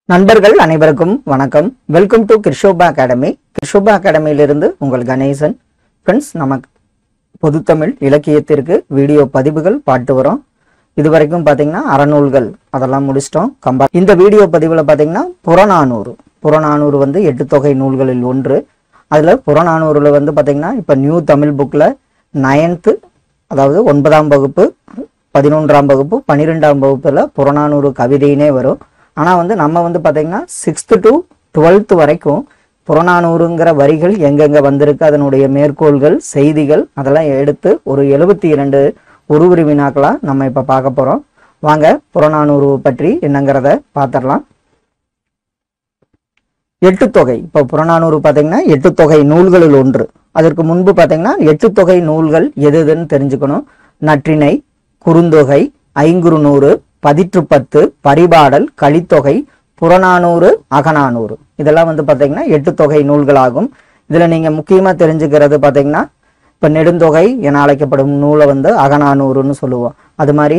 நண்பர்கள் அனைவருக்கும் வணக்கம் welcome to Krishoba Academy Krishoba அகாடமியிலிருந்து உங்கள் கணேசன் ஃப்ரெண்ட்ஸ் நமக்கு பொதுத்தமிழ் இலக்கியத்திற்கு வீடியோ பதிவுகள் பாட்டு வரோம் இது வரைக்கும் பார்த்தீங்கன்னா அறநூல்கள் அதெல்லாம் முடிச்சிட்டோம் கம்பா இந்த வீடியோ பதிவில் பார்த்தீங்கன்னா புறநானூறு புறநானூறு வந்து எட்டு தொகை நூல்களில் ஒன்று அதில் புறநானூறுல வந்து பார்த்தீங்கன்னா இப்போ நியூ தமிழ் புக்கில் நயன்த்து அதாவது ஒன்பதாம் வகுப்பு பதினொன்றாம் வகுப்பு பன்னிரெண்டாம் வகுப்பில் புறநானூறு கவிதையினே வரும் ஆனால் வந்து நம்ம வந்து பார்த்தீங்கன்னா சிக்ஸ்த்து டு டுவெல்த்து வரைக்கும் புறநானூறுங்கிற வரிகள் எங்கெங்கே வந்திருக்கு அதனுடைய மேற்கோள்கள் செய்திகள் அதெல்லாம் எடுத்து ஒரு எழுபத்தி இரண்டு உருவுரி வினாக்களாக நம்ம இப்போ பார்க்க போகிறோம் வாங்க புறநானூறு பற்றி என்னங்கிறத பார்த்துடலாம் எட்டு தொகை இப்போ புறநானூறு பார்த்தீங்கன்னா எட்டு தொகை நூல்களில் ஒன்று அதற்கு முன்பு பார்த்தீங்கன்னா எட்டு தொகை நூல்கள் எது எதுன்னு தெரிஞ்சுக்கணும் நற்றிணை குறுந்தொகை ஐங்குறுநூறு பதிற்று பத்து பரிபாடல் கலித்தொகை புறநானூறு அகநானூறு இதெல்லாம் வந்து பார்த்தீங்கன்னா எட்டு தொகை நூல்களாகும் இதில் நீங்கள் முக்கியமாக தெரிஞ்சுக்கிறது பார்த்தீங்கன்னா இப்போ நெடுந்தொகை என அழைக்கப்படும் நூலை வந்து அகநானூறுன்னு சொல்லுவோம் அது மாதிரி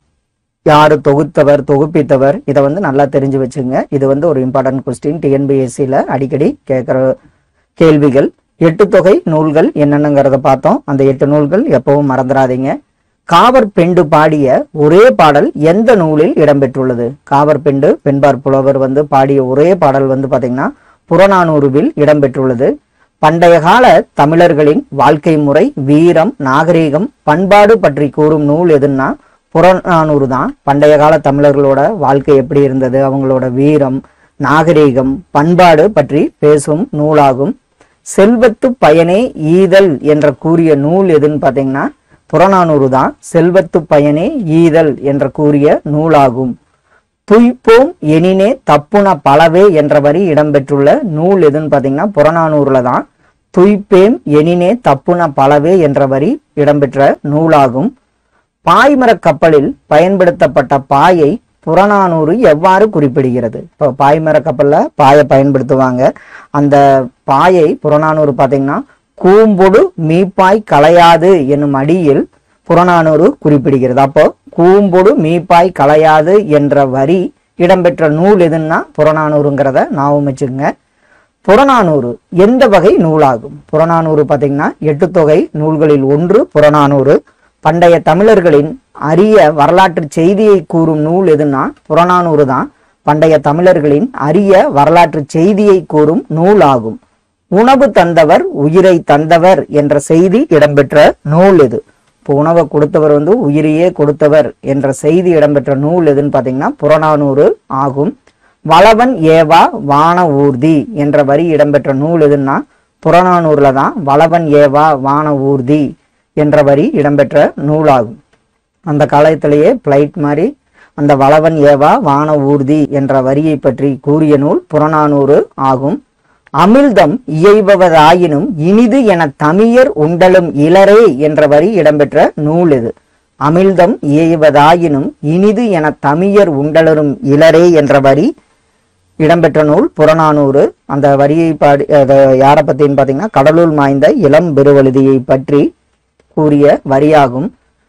யாரு தொகுத்தவர் தொகுப்பித்தவர் இதை வந்து நல்லா தெரிஞ்சு வச்சுங்க இது வந்து ஒரு இம்பார்ட்டன்ட் கொஸ்டின் டிஎன்பிஎஸ்சியில் அடிக்கடி கேட்குற கேள்விகள் எட்டு தொகை நூல்கள் என்னென்னங்கிறத பார்த்தோம் அந்த எட்டு நூல்கள் எப்பவும் மறந்துடாதீங்க காவர் பெண்டு பாடிய ஒரே பாடல் எந்த நூலில் இடம்பெற்றுள்ளது காவர் பெண்டு பெண்பார் புலவர் வந்து பாடிய ஒரே பாடல் வந்து பாத்தீங்கன்னா புறநானூறுவில் இடம்பெற்றுள்ளது பண்டைய கால தமிழர்களின் வாழ்க்கை முறை வீரம் நாகரீகம் பண்பாடு பற்றி கூறும் நூல் எதுன்னா புறநானூறு தான் பண்டைய கால தமிழர்களோட வாழ்க்கை எப்படி இருந்தது அவங்களோட வீரம் நாகரீகம் பண்பாடு பற்றி பேசும் நூலாகும் செல்வத்து பயனே ஈதல் என்ற கூறிய நூல் எதுன்னு பார்த்தீங்கன்னா புறநானூறு தான் செல்வத்து பயனே ஈதல் என்ற கூறிய நூலாகும் துய்ப்போம் எனினே தப்புன பலவே என்ற வரி இடம்பெற்றுள்ள நூல் எதுன்னு பார்த்தீங்கன்னா புறநானூறுல தான் துய்ப்பேம் எனினே தப்புன பலவே என்ற வரி இடம்பெற்ற நூலாகும் பாய்மரக் கப்பலில் பயன்படுத்தப்பட்ட பாயை புறநானூறு எவ்வாறு குறிப்பிடுகிறது இப்போ பாய்மரக் கப்பலில் பாயை பயன்படுத்துவாங்க அந்த பாயை புறநானூறு பார்த்தீங்கன்னா கூம்பொடு மீப்பாய் களையாது என்னும் அடியில் புறநானூறு குறிப்பிடுகிறது அப்போ கூம்பொடு மீப்பாய் களையாது என்ற வரி இடம்பெற்ற நூல் எதுன்னா புறநானூறுங்கிறத ஞாபகம் வச்சுக்கோங்க புறநானூறு எந்த வகை நூலாகும் புறநானூறு பார்த்தீங்கன்னா எட்டு தொகை நூல்களில் ஒன்று புறநானூறு பண்டைய தமிழர்களின் அரிய வரலாற்று செய்தியை கூறும் நூல் எதுன்னா புறநானூறு தான் பண்டைய தமிழர்களின் அரிய வரலாற்று செய்தியை கூறும் நூல் ஆகும் உணவு தந்தவர் உயிரை தந்தவர் என்ற செய்தி இடம்பெற்ற நூல் எது இப்போ உணவை கொடுத்தவர் வந்து உயிரையே கொடுத்தவர் என்ற செய்தி இடம்பெற்ற நூல் எதுன்னு பார்த்தீங்கன்னா புறநானூறு ஆகும் வளவன் ஏவா வான ஊர்தி என்ற வரி இடம்பெற்ற நூல் எதுன்னா புறநானூர்ல தான் வளவன் ஏவா வான ஊர்தி என்ற வரி இடம்பெற்ற நூலாகும் அந்த காலத்திலேயே பிளைட் மாதிரி அந்த வளவன் ஏவா வான ஊர்தி என்ற வரியை பற்றி கூறிய நூல் புறநானூறு ஆகும் அமிழ்தம் இயைபவதாயினும் இனிது என தமியர் உண்டலும் இளரே என்ற வரி இடம்பெற்ற நூல் இது அமிழ்தம் இயைவதாயினும் இனிது என தமியர் உண்டலரும் இளரே என்ற வரி இடம்பெற்ற நூல் புறநானூறு அந்த வரியை பாடி அதை யாரை பற்றின்னு பார்த்தீங்கன்னா கடலூர் மாய்ந்த இளம் பெருவழுதியை பற்றி கூறிய வரியாகும்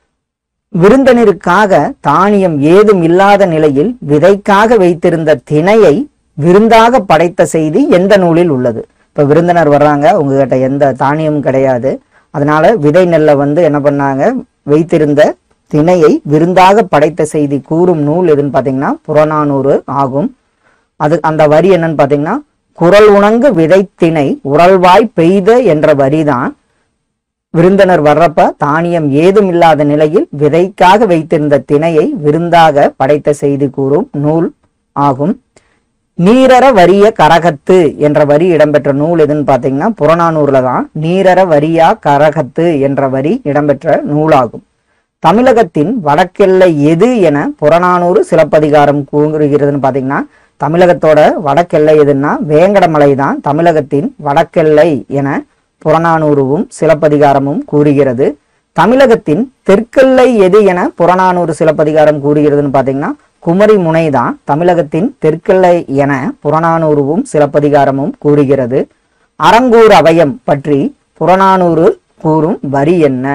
விருந்தினருக்காக தானியம் ஏதும் இல்லாத நிலையில் விதைக்காக வைத்திருந்த திணையை விருந்தாக படைத்த செய்தி எந்த நூலில் உள்ளது இப்ப விருந்தினர் வர்றாங்க உங்ககிட்ட எந்த தானியமும் கிடையாது அதனால விதை நெல்லை வந்து என்ன பண்ணாங்க வைத்திருந்த திணையை விருந்தாக படைத்த செய்தி கூறும் நூல் எதுன்னு பார்த்தீங்கன்னா புறநானூறு ஆகும் அது அந்த வரி என்னன்னு பார்த்தீங்கன்னா குரல் உணங்கு விதைத்திணை உரல்வாய் பெய்த என்ற வரிதான் விருந்தினர் வர்றப்ப தானியம் ஏதும் இல்லாத நிலையில் விதைக்காக வைத்திருந்த திணையை விருந்தாக படைத்த செய்தி கூறும் நூல் ஆகும் நீரற வரிய கரகத்து என்ற வரி இடம்பெற்ற நூல் எதுன்னு பார்த்தீங்கன்னா புறநானூர்ல தான் நீரற வரியா கரகத்து என்ற வரி இடம்பெற்ற நூலாகும் தமிழகத்தின் வடக்கெல்லை எது என புறநானூறு சிலப்பதிகாரம் கூறுகிறதுன்னு பார்த்தீங்கன்னா தமிழகத்தோட வடக்கெல்லை எதுன்னா வேங்கடமலை தான் தமிழகத்தின் வடக்கெல்லை என புறநானூறுவும் சிலப்பதிகாரமும் கூறுகிறது தமிழகத்தின் தெற்கெல்லை எது என புறநானூறு சிலப்பதிகாரம் கூறுகிறதுன்னு பார்த்தீங்கன்னா குமரி முனை தான் தமிழகத்தின் தெற்கெல்லை என புறநானூறுவும் சிலப்பதிகாரமும் கூறுகிறது அரங்கூர் அவயம் பற்றி புறநானூறு கூறும் வரி என்ன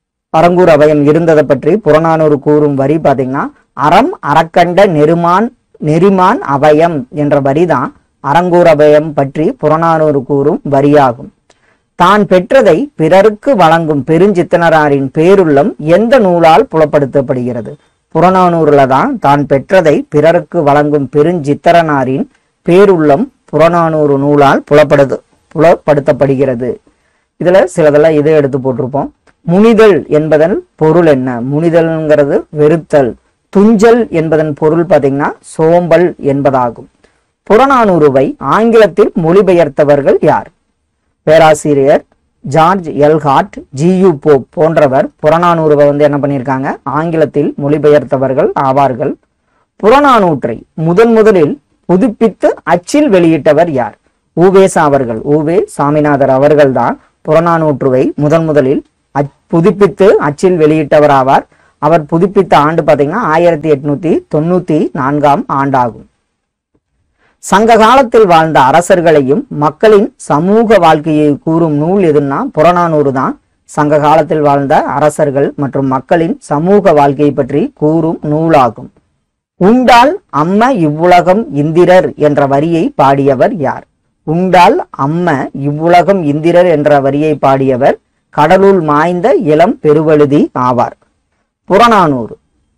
அரங்கூர் அவயம் இருந்ததை பற்றி புறநானூறு கூறும் வரி பார்த்தீங்கன்னா அறம் அறக்கண்ட நெருமான் நெறிமான் அபயம் என்ற வரிதான் அரங்கூர் அபயம் பற்றி புறநானூறு கூறும் வரியாகும் தான் பெற்றதை பிறருக்கு வழங்கும் பெருஞ்சித்தனராரின் பேருள்ளம் எந்த நூலால் புலப்படுத்தப்படுகிறது புறநானூறுல தான் தான் பெற்றதை பிறருக்கு வழங்கும் பெருஞ்சித்திரனாரின் பேருள்ளம் புறநானூறு நூலால் புலப்படுது புலப்படுத்தப்படுகிறது இதுல சிலதெல்லாம் இதை எடுத்து போட்டிருப்போம் முனிதல் என்பதன் பொருள் என்ன முனிதல்ங்கிறது வெறுத்தல் துஞ்சல் என்பதன் பொருள் பார்த்தீங்கன்னா சோம்பல் என்பதாகும் புறநானூறுவை ஆங்கிலத்தில் மொழிபெயர்த்தவர்கள் யார் பேராசிரியர் ஜார்ஜ் எல்ஹார்ட் ஜியு போப் போன்றவர் புறநானூறுவை வந்து என்ன பண்ணியிருக்காங்க ஆங்கிலத்தில் மொழிபெயர்த்தவர்கள் ஆவார்கள் புறநானூற்றை முதன் முதலில் புதுப்பித்து அச்சில் வெளியிட்டவர் யார் ஊவேசா அவர்கள் ஊவே சாமிநாதர் அவர்கள்தான் புறநானூற்றுவை முதன் முதலில் அச்- புதுப்பித்து அச்சில் வெளியிட்டவர் ஆவார் அவர் புதுப்பித்த ஆண்டு பார்த்தீங்கன்னா ஆயிரத்தி எட்நூத்தி தொண்ணூத்தி நான்காம் ஆண்டாகும் சங்க காலத்தில் வாழ்ந்த அரசர்களையும் மக்களின் சமூக வாழ்க்கையை கூறும் நூல் எதுன்னா புறநானூறு தான் சங்க காலத்தில் வாழ்ந்த அரசர்கள் மற்றும் மக்களின் சமூக வாழ்க்கையை பற்றி கூறும் நூலாகும் உண்டால் அம்ம இவ்வுலகம் இந்திரர் என்ற வரியை பாடியவர் யார் உண்டால் அம்ம இவ்வுலகம் இந்திரர் என்ற வரியை பாடியவர் கடலுள் மாய்ந்த இளம் பெருவழுதி ஆவார் புறநானூறு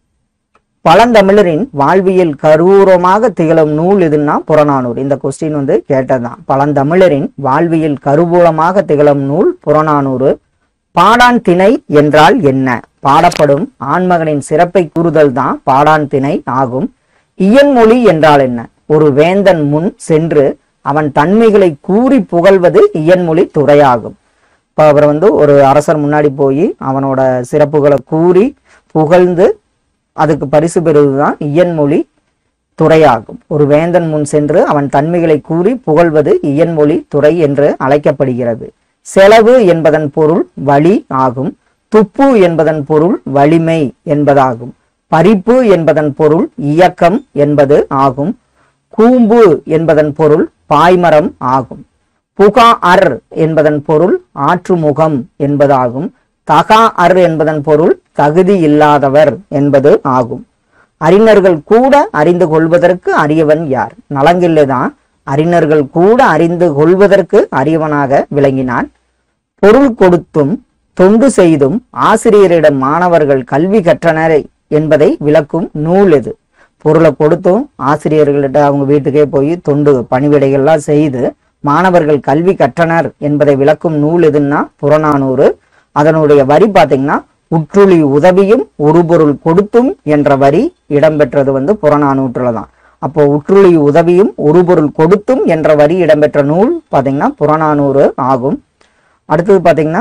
பழந்தமிழரின் வாழ்வியல் கருவூரமாக திகழும் நூல் எதுன்னா புறநானூறு இந்த கொஸ்டின் வந்து கேட்டதுதான் பழந்தமிழரின் வாழ்வியல் கருவூலமாக திகழும் நூல் புறநானூறு பாடான் திணை என்றால் என்ன பாடப்படும் ஆண்மகனின் சிறப்பை கூறுதல் தான் பாடான் திணை ஆகும் இயன்மொழி என்றால் என்ன ஒரு வேந்தன் முன் சென்று அவன் தன்மைகளை கூறி புகழ்வது இயன்மொழி துறையாகும் இப்போ அவர் வந்து ஒரு அரசர் முன்னாடி போய் அவனோட சிறப்புகளை கூறி புகழ்ந்து அதுக்கு பரிசு பெறுவதுதான் இயன்மொழி துறையாகும் ஒரு வேந்தன் முன் சென்று அவன் தன்மைகளை கூறி புகழ்வது இயன்மொழி துறை என்று அழைக்கப்படுகிறது செலவு என்பதன் பொருள் வழி ஆகும் துப்பு என்பதன் பொருள் வலிமை என்பதாகும் பறிப்பு என்பதன் பொருள் இயக்கம் என்பது ஆகும் கூம்பு என்பதன் பொருள் பாய்மரம் ஆகும் புகா அர் என்பதன் பொருள் ஆற்றுமுகம் என்பதாகும் தகா அர் என்பதன் பொருள் தகுதி இல்லாதவர் என்பது ஆகும் அறிஞர்கள் கூட அறிந்து கொள்வதற்கு அரியவன் யார் நலங்கில்லைதான் அறிஞர்கள் கூட அறிந்து கொள்வதற்கு அரியவனாக விளங்கினான் பொருள் கொடுத்தும் தொண்டு செய்தும் ஆசிரியரிடம் மாணவர்கள் கல்வி கற்றனர் என்பதை விளக்கும் நூல் இது பொருளை கொடுத்தும் ஆசிரியர்கள்ட்ட அவங்க வீட்டுக்கே போய் தொண்டு பணிவிடைகள்லாம் செய்து மாணவர்கள் கல்வி கற்றனர் என்பதை விளக்கும் நூல் எதுன்னா புறநானூறு அதனுடைய வரி பார்த்தீங்கன்னா உற்றுளி உதவியும் ஒரு பொருள் கொடுத்தும் என்ற வரி இடம்பெற்றது வந்து புறநானூற்றுல தான் அப்போ உற்றுளி உதவியும் ஒரு பொருள் கொடுத்தும் என்ற வரி இடம்பெற்ற நூல் பார்த்தீங்கன்னா புறநானூறு ஆகும் அடுத்தது பார்த்தீங்கன்னா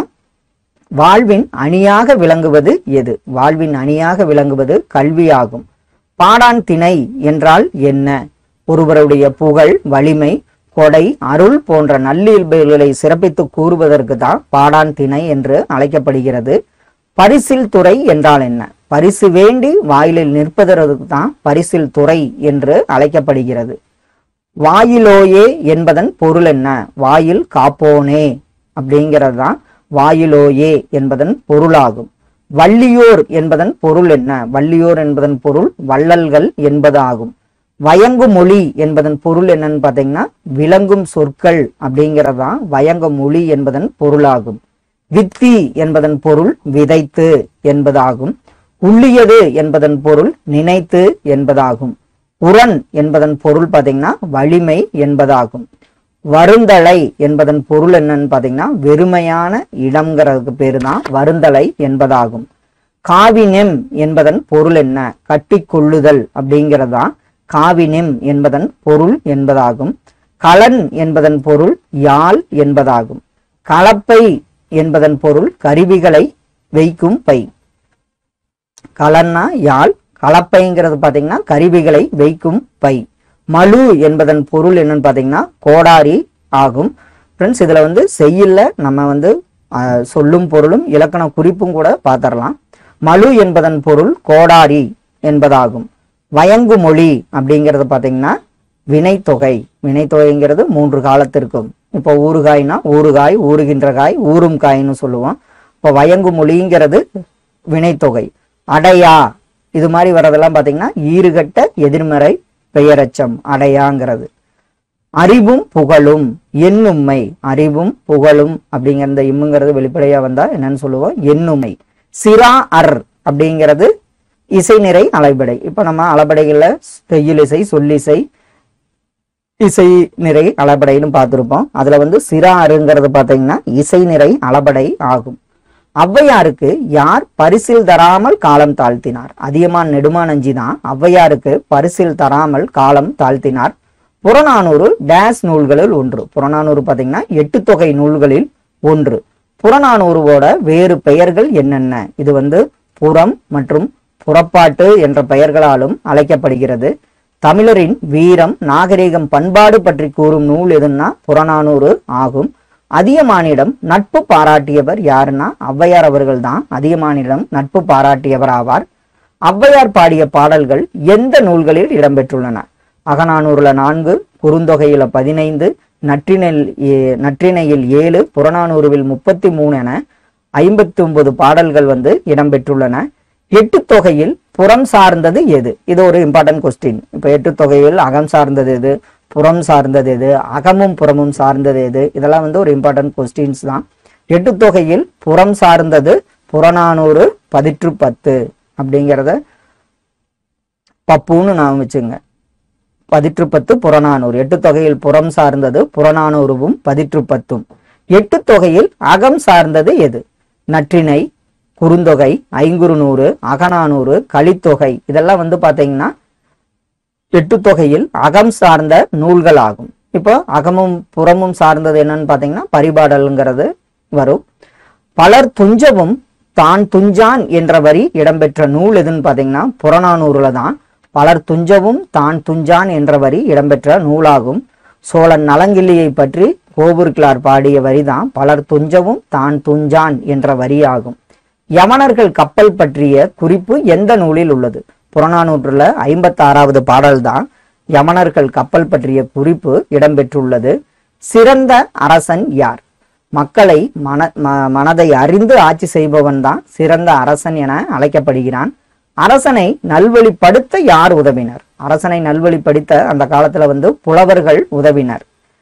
வாழ்வின் அணியாக விளங்குவது எது வாழ்வின் அணியாக விளங்குவது கல்வியாகும் பாடான் திணை என்றால் என்ன ஒருவருடைய புகழ் வலிமை கொடை அருள் போன்ற நல்லியல்புகளை சிறப்பித்து கூறுவதற்கு தான் பாடான் திணை என்று அழைக்கப்படுகிறது பரிசில் துறை என்றால் என்ன பரிசு வேண்டி வாயிலில் நிற்பதற்கு தான் பரிசில் துறை என்று அழைக்கப்படுகிறது வாயிலோயே என்பதன் பொருள் என்ன வாயில் காப்போனே அப்படிங்கிறது தான் வாயிலோயே என்பதன் பொருளாகும் வள்ளியோர் என்பதன் பொருள் என்ன வள்ளியோர் என்பதன் பொருள் வள்ளல்கள் என்பதாகும் வயங்கு மொழி என்பதன் பொருள் என்னன்னு பார்த்தீங்கன்னா விளங்கும் சொற்கள் அப்படிங்கிறது தான் வயங்க மொழி என்பதன் பொருளாகும் வித்தி என்பதன் பொருள் விதைத்து என்பதாகும் உள்ளியது என்பதன் பொருள் நினைத்து என்பதாகும் உரன் என்பதன் பொருள் பார்த்தீங்கன்னா வலிமை என்பதாகும் வருந்தலை என்பதன் பொருள் என்னன்னு பார்த்தீங்கன்னா வெறுமையான இடம்ங்கிறதுக்கு பேரு தான் வருந்தலை என்பதாகும் காவினெம் என்பதன் பொருள் என்ன கட்டி கொள்ளுதல் அப்படிங்கிறதா காவினெம் என்பதன் பொருள் என்பதாகும் கலன் என்பதன் பொருள் யாழ் என்பதாகும் கலப்பை என்பதன் பொருள் கருவிகளை வைக்கும் பை கலன்னா யாழ் கலப்பைங்கிறது பார்த்தீங்கன்னா கருவிகளை வைக்கும் பை மலு என்பதன் பொருள் என்னன்னு பார்த்தீங்கன்னா கோடாரி ஆகும் ஃப்ரெண்ட்ஸ் இதில் வந்து செய்யல நம்ம வந்து அஹ், சொல்லும் பொருளும் இலக்கண குறிப்பும் கூட பார்த்துடலாம் மலு என்பதன் பொருள் கோடாரி என்பதாகும் வயங்கு மொழி அப்படிங்கிறது பார்த்தீங்கன்னா வினைத்தொகை வினைத்தொகைங்கிறது மூன்று காலத்திற்கும் இப்போ ஊறுகாய்னா ஊறுகாய் ஊறுகின்ற காய் ஊறும் காய்னு சொல்லுவோம் இப்போ வயங்கு மொழிங்கிறது வினைத்தொகை அடையா இது மாதிரி வர்றதெல்லாம் பார்த்தீங்கன்னா ஈறுகட்ட எதிர்மறை பெயரச்சம் அடையாங்கிறது அறிவும் புகழும் எண்ணுமை அறிவும் புகழும் அப்படிங்கிற இந்த இம்முங்கிறது வெளிப்படையா வந்தா என்னன்னு சொல்லுவோம் எண்ணுமை சிரா அர் அப்படிங்கிறது இசை நிறை அளபடை இப்ப நம்ம அளபடைகள்ல செய்யுள் இசை சொல்லிசை இசை நிறை அளபடைன்னு பார்த்திருப்போம் அதுல வந்து சிரா அருங்கிறது பாத்தீங்கன்னா இசை நிறை அளபடை ஆகும் ஔவையாருக்கு யார் பரிசில் தராமல் காலம் தாழ்த்தினார் அதியமான் நெடுமானஞ்சி தான் ஔவையாருக்கு பரிசில் தராமல் காலம் தாழ்த்தினார் புறநானூறு டேஸ் நூல்களில் ஒன்று புறநானூறு பாத்தீங்கன்னா எட்டு தொகை நூல்களில் ஒன்று புறநானூறுவோட வேறு பெயர்கள் என்னென்ன இது வந்து புறம் மற்றும் புறப்பாட்டு என்ற பெயர்களாலும் அழைக்கப்படுகிறது தமிழரின் வீரம் நாகரிகம் பண்பாடு பற்றி கூறும் நூல் எதுன்னா புறநானூறு ஆகும் அதியமானிடம் நட்பு பாராட்டியவர் யாருன்னா ஔவையார் அவர்கள் தான் அதியமானிடம் நட்பு பாராட்டியவர் ஆவார் ஔவையார் பாடிய பாடல்கள் எந்த நூல்களில் இடம்பெற்றுள்ளன அகநானூறுல நான்கு குறுந்தொகையில பதினைந்து நற்றினில் ஏ- நற்றிணையில் ஏழு புறநானூறுவில் முப்பத்தி மூணு என ஐம்பத்தி ஒன்பது பாடல்கள் வந்து இடம்பெற்றுள்ளன எட்டு தொகையில் புறம் சார்ந்தது எது இது ஒரு இம்பார்ட்டன்ட் கொஸ்டின் இப்ப எட்டு தொகையில் அகம் சார்ந்தது எது புறம் சார்ந்தது எது அகமும் புறமும் சார்ந்தது எது இதெல்லாம் வந்து ஒரு இம்பார்ட்டன்ட் கொஸ்டின்ஸ் தான் எட்டு தொகையில் புறம் சார்ந்தது புறநானூறு பதிற்று பத்து அப்படிங்கிறத பப்புன்னு நான் வச்சுங்க பதிற்று பத்து புறநானூறு எட்டு தொகையில் புறம் சார்ந்தது புறநானூறுவும் பதிற்று பத்தும் எட்டு தொகையில் அகம் சார்ந்தது எது நற்றிணை குறுந்தொகை ஐங்குறுநூறு அகநானூறு கலித்தொகை இதெல்லாம் வந்து பாத்தீங்கன்னா எட்டு தொகையில் அகம் சார்ந்த நூல்கள் ஆகும் இப்போ அகமும் புறமும் சார்ந்தது என்னன்னு பாத்தீங்கன்னா பரிபாடல்ங்கிறது வரும் பலர் துஞ்சவும் தான் துஞ்சான் என்ற வரி இடம்பெற்ற நூல் எதுன்னு பாத்தீங்கன்னா புறநானூறுல தான் பலர் துஞ்சவும் தான் துஞ்சான் என்ற வரி இடம்பெற்ற நூலாகும் சோழன் நலங்கிள்ளியை பற்றி கோபுர்கிளார் பாடிய வரிதான் பலர் துஞ்சவும் தான் துஞ்சான் என்ற வரியாகும் யமனர்கள் கப்பல் பற்றிய குறிப்பு எந்த நூலில் உள்ளது புறநானூற்றுல ஐம்பத்தாறாவது பாடல்தான் யமனர்கள் கப்பல் பற்றிய குறிப்பு இடம்பெற்றுள்ளது சிறந்த அரசன் யார் மக்களை மன ம- மனதை அறிந்து ஆட்சி செய்பவன் தான் சிறந்த அரசன் என அழைக்கப்படுகிறான் அரசனை நல்வழிப்படுத்த யார் உதவினர் அரசனை நல்வழிப்படுத்த அந்த காலத்துல வந்து புலவர்கள் உதவினர்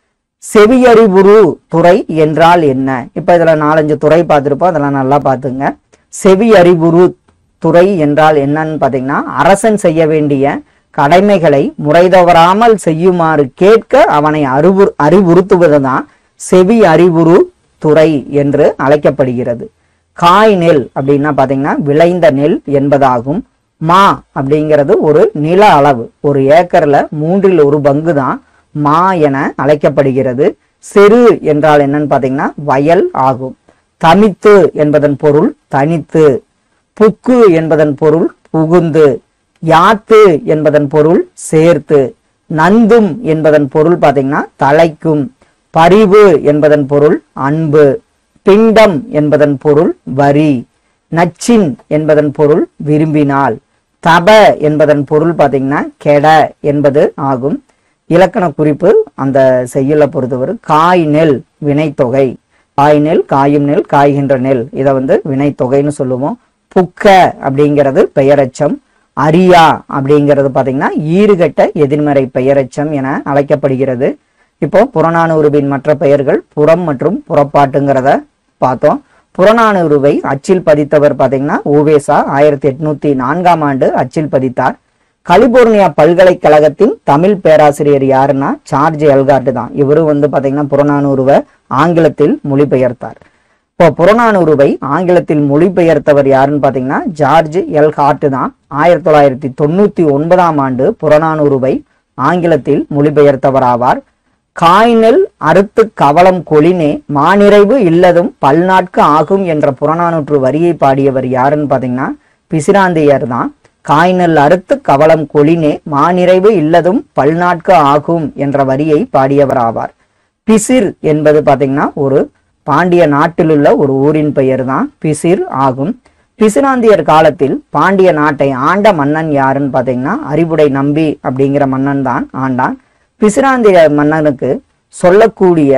செவியறிவுறு துறை என்றால் என்ன இப்ப இதுல நாலஞ்சு துறை பார்த்திருப்போம் அதெல்லாம் நல்லா பார்த்துங்க செவியறிவுறு துறை என்றால் என்னன்னு பாத்தீங்கன்னா அரசன் செய்ய வேண்டிய கடமைகளை முறை தவறாமல் செய்யுமாறு கேட்க அவனை அறிவு அறிவுறுத்துவதுதான் செவி அறிவுறு துறை என்று அழைக்கப்படுகிறது காய் நெல் அப்படின்னா பாத்தீங்கன்னா விளைந்த நெல் என்பதாகும் மா அப்படிங்கிறது ஒரு நில அளவு ஒரு ஏக்கர்ல மூன்றில் ஒரு பங்கு தான் மா என அழைக்கப்படுகிறது செரு என்றால் என்னன்னு பாத்தீங்கன்னா வயல் ஆகும் தமித்து என்பதன் பொருள் தனித்து புக்கு என்பதன் பொருள் புகுந்து யாத்து என்பதன் பொருள் சேர்த்து நந்தும் என்பதன் பொருள் பாத்தீங்கன்னா தலைக்கும் பரிவு என்பதன் பொருள் அன்பு பிண்டம் என்பதன் பொருள் வரி நச்சின் என்பதன் பொருள் விரும்பினால் தப என்பதன் பொருள் பாத்தீங்கன்னா கெட என்பது ஆகும் இலக்கண குறிப்பு அந்த செய்யுளை பொறுத்தவரை காய் நெல் வினைத்தொகை காய் நெல் காயும் நெல் காய்கின்ற நெல் இதை வந்து வினைத்தொகைன்னு சொல்லுவோம் புக்க அப்படிங்கிறது பெயரச்சம் அரியா அப்படிங்கிறது பாத்தீங்கன்னா ஈறுகட்ட எதிர்மறை பெயரச்சம் என அழைக்கப்படுகிறது இப்போ புறநானூறுவின் மற்ற பெயர்கள் புறம் மற்றும் புறப்பாட்டுங்கிறத பார்த்தோம் புறநானூறுவை அச்சில் பதித்தவர் பாத்தீங்கன்னா ஊவேசா ஆயிரத்தி எட்நூத்தி நான்காம் ஆண்டு அச்சில் பதித்தார் கலிபோர்னியா பல்கலைக்கழகத்தின் தமிழ் பேராசிரியர் யாருன்னா சார்ஜ் எல்கார்டு தான் இவரும் வந்து பாத்தீங்கன்னா புறநானூறுவை ஆங்கிலத்தில் மொழிபெயர்த்தார் இப்போ புறநானூறுவை ஆங்கிலத்தில் மொழிபெயர்த்தவர் யாருன்னு பாத்தீங்கன்னா ஜார்ஜ் எல் ஹார்ட் தான் ஆயிரத்தி தொள்ளாயிரத்தி தொண்ணூத்தி ஒன்பதாம் ஆண்டு புறநானூறுவை ஆங்கிலத்தில் மொழிபெயர்த்தவர் ஆவார் காய்நெல் அறுத்து கவலம் கொளினே மானிறைவு இல்லதும் பல்நாட்கு ஆகும் என்ற புறநானூற்று வரியை பாடியவர் யாருன்னு பாத்தீங்கன்னா பிசிராந்தையர் தான் காய்நெல் அறுத்து கவலம் கொளினே மானிறைவு இல்லதும் பல்நாட்கு ஆகும் என்ற வரியை பாடியவர் ஆவார் பிசிர் என்பது பாத்தீங்கன்னா ஒரு பாண்டிய நாட்டிலுள்ள ஒரு ஊரின் பெயர் தான் பிசிர் ஆகும் பிசிராந்தியர் காலத்தில் பாண்டிய நாட்டை ஆண்ட மன்னன் யாருன்னு பாத்தீங்கன்னா அறிவுடை நம்பி அப்படிங்கிற மன்னன் தான் ஆண்டான் பிசிராந்திய மன்னனுக்கு சொல்லக்கூடிய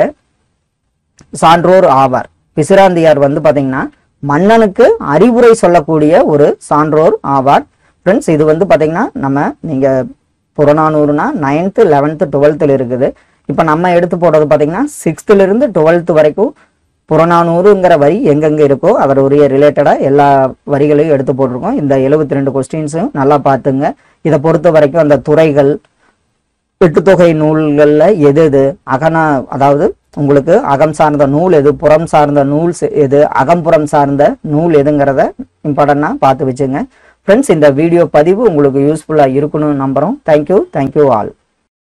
சான்றோர் ஆவார் பிசிராந்தியார் வந்து பாத்தீங்கன்னா மன்னனுக்கு அறிவுரை சொல்லக்கூடிய ஒரு சான்றோர் ஆவார் ஃப்ரெண்ட்ஸ் இது வந்து பாத்தீங்கன்னா நம்ம நீங்க புறநானூறுனா நைன்த்து லெவன்த்து டுவெல்த்தில் இருக்குது இப்போ நம்ம எடுத்து போடுறது பார்த்தீங்கன்னா சிக்ஸ்த்துலேருந்து டுவெல்த்து வரைக்கும் புறநானூறுங்கிற வரி எங்கெங்கே இருக்கோ அவர் உரிய ரிலேட்டடாக எல்லா வரிகளையும் எடுத்து போட்டிருக்கோம் இந்த எழுபத்தி ரெண்டு கொஸ்டின்ஸும் நல்லா பார்த்துங்க இதை பொறுத்த வரைக்கும் அந்த துறைகள் எட்டுத்தொகை நூல்களில் எது எது அகனா அதாவது உங்களுக்கு அகம் சார்ந்த நூல் எது புறம் சார்ந்த நூல் செ- எது அகம்புறம் சார்ந்த நூல் எதுங்கிறத இம்பார்ட்டண்டாக பார்த்து வச்சுங்க ஃப்ரெண்ட்ஸ் இந்த வீடியோ பதிவு உங்களுக்கு யூஸ்ஃபுல்லாக இருக்கணும்னு நம்புகிறோம் தேங்க்யூ தேங்க்யூ ஆல்